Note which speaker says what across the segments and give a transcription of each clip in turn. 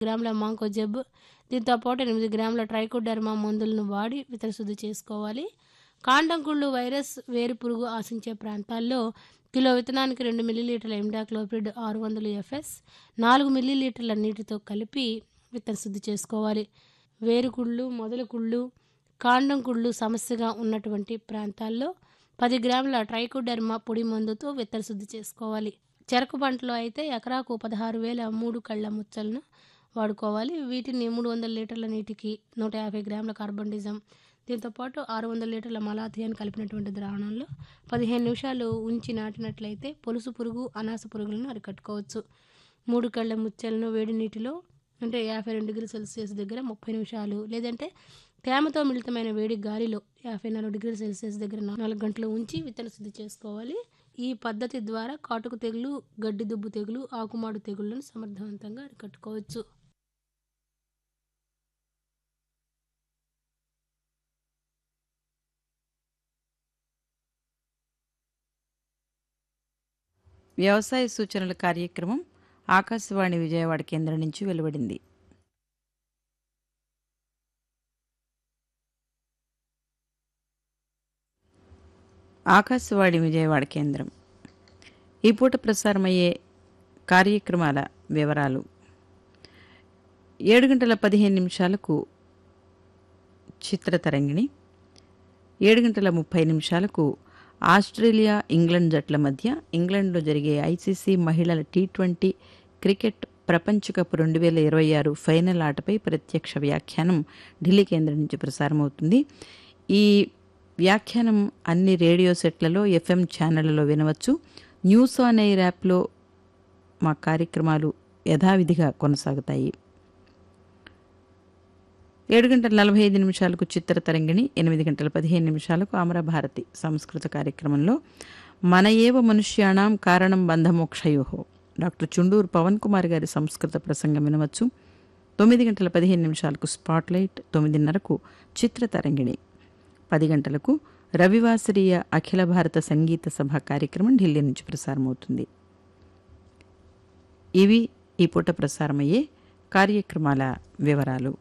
Speaker 1: గ్రాముల మాంకోజెబ్ దీంతో పాటు ఎనిమిది గ్రాముల ట్రైకోడర్మా మందులను వాడి విత్తన శుద్ధి చేసుకోవాలి కాండం కుళ్ళు వైరస్ వేరు పురుగు ఆశించే ప్రాంతాల్లో కిలో విత్తనానికి రెండు మిల్లీలీటర్ల ఎండాక్లోపిడ్ ఆరు వందలు ఎఫ్ఎస్ నాలుగు మిల్లీలీటర్ల నీటితో కలిపి విత్తన శుద్ధి చేసుకోవాలి వేరుకుళ్ళు మొదలు కుళ్ళు కాండం కుళ్ళు సమస్యగా ఉన్నటువంటి ప్రాంతాల్లో పది గ్రాముల ట్రైకోడెర్మా పొడి మందుతో విత్తన శుద్ధి చేసుకోవాలి చెరకు పంటలో అయితే ఎకరాకు పదహారు వేల మూడు కళ్ళ ముచ్చలను వాడుకోవాలి వీటిని మూడు వందల లీటర్ల నీటికి నూట యాభై గ్రాముల కార్బన్డిజం దీంతోపాటు ఆరు వందల లీటర్ల మలాథియాన్ కలిపినటువంటి ద్రావణంలో పదిహేను నిమిషాలు ఉంచి నాటినట్లయితే పొలుసు పురుగు అనాస పురుగులను అరికట్టుకోవచ్చు మూడు కళ్ళ ముచ్చలను వేడి నీటిలో అంటే యాభై రెండు డిగ్రీ సెల్సియస్ దగ్గర ముప్పై నిమిషాలు లేదంటే తేమతో మిళితమైన వేడి గాలిలో యాభై నాలుగు డిగ్రీ సెల్సియస్ దగ్గర నాలుగు గంటలు ఉంచి విత్తన శుద్ధి చేసుకోవాలి ఈ పద్ధతి ద్వారా కాటుకు తెగులు గడ్డి దుబ్బు తెగులు ఆకుమాడు తెగుళ్లను సమర్థవంతంగా అరికట్టుకోవచ్చు
Speaker 2: వ్యవసాయ సూచనల కార్యక్రమం ఆకాశవాణి విజయవాడ కేంద్రం నుంచి వెలువడింది ఆకాశవాణి విజయవాడ కేంద్రం ఈ పూట ప్రసారమయ్యే కార్యక్రమాల వివరాలు ఏడు గంటల పదిహేను నిమిషాలకు చిత్రతరంగిణి ఏడు గంటల ముప్పై నిమిషాలకు ఆస్ట్రేలియా ఇంగ్లాండ్ జట్ల మధ్య ఇంగ్లాండ్లో జరిగే ఐసీసీ మహిళల టీ ట్వంటీ క్రికెట్ ప్రపంచ కప్ రెండు వేల ఇరవై ఆరు ఫైనల్ ఆటపై ప్రత్యక్ష వ్యాఖ్యానం ఢిల్లీ కేంద్రం నుంచి ప్రసారమవుతుంది ఈ వ్యాఖ్యానం అన్ని రేడియో సెట్లలో ఎఫ్ఎం ఛానళ్లలో వినవచ్చు న్యూస్ ఆన్ ఎయిర్ యాప్లో మా కార్యక్రమాలు యథావిధిగా కొనసాగుతాయి ఏడు గంటల నలభై ఐదు నిమిషాలకు చిత్ర తరంగిణి ఎనిమిది గంటల పదిహేను నిమిషాలకు అమరభారతి సంస్కృత కార్యక్రమంలో మన ఏవ మనుష్యాణం కారణం బంధమోక్షయోహో డాక్టర్ చుండూరు పవన్ కుమార్ గారి సంస్కృత ప్రసంగం వినవచ్చు తొమ్మిది గంటల పదిహేను నిమిషాలకు స్పాట్లైట్ తొమ్మిదిన్నరకు చిత్ర తరంగిణి పది గంటలకు రవివాసరీయ అఖిల భారత సంగీత సభ కార్యక్రమం ఢిల్లీ నుంచి ప్రసారమవుతుంది ఇవి ఈ పూట ప్రసారమయ్యే కార్యక్రమాల వివరాలు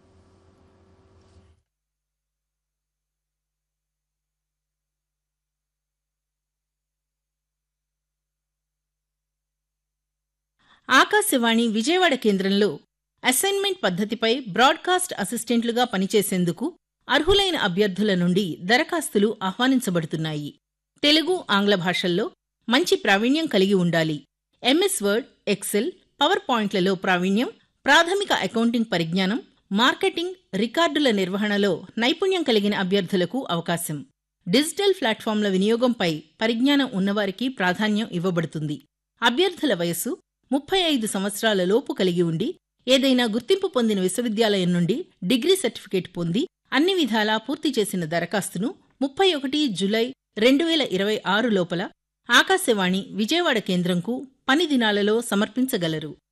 Speaker 3: ఆకాశవాణి విజయవాడ కేంద్రంలో అసైన్మెంట్ పద్ధతిపై బ్రాడ్కాస్ట్ అసిస్టెంట్లుగా పనిచేసేందుకు అర్హులైన అభ్యర్థుల నుండి దరఖాస్తులు ఆహ్వానించబడుతున్నాయి తెలుగు ఆంగ్ల భాషల్లో మంచి ప్రావీణ్యం కలిగి ఉండాలి ఎంఎస్ వర్డ్ ఎక్సెల్ పవర్ పాయింట్లలో ప్రావీణ్యం ప్రాథమిక అకౌంటింగ్ పరిజ్ఞానం మార్కెటింగ్ రికార్డుల నిర్వహణలో నైపుణ్యం కలిగిన అభ్యర్థులకు అవకాశం డిజిటల్ ప్లాట్ఫామ్ల వినియోగంపై పరిజ్ఞానం ఉన్నవారికి ప్రాధాన్యం ఇవ్వబడుతుంది అభ్యర్థుల వయస్సు ముప్పై ఐదు సంవత్సరాల లోపు కలిగి ఉండి ఏదైనా గుర్తింపు పొందిన విశ్వవిద్యాలయం నుండి డిగ్రీ సర్టిఫికేట్ పొంది అన్ని విధాలా పూర్తి చేసిన దరఖాస్తును ముప్పై ఒకటి జులై రెండు వేల ఇరవై ఆరు లోపల ఆకాశవాణి విజయవాడ కేంద్రంకు పని దినాలలో సమర్పించగలరు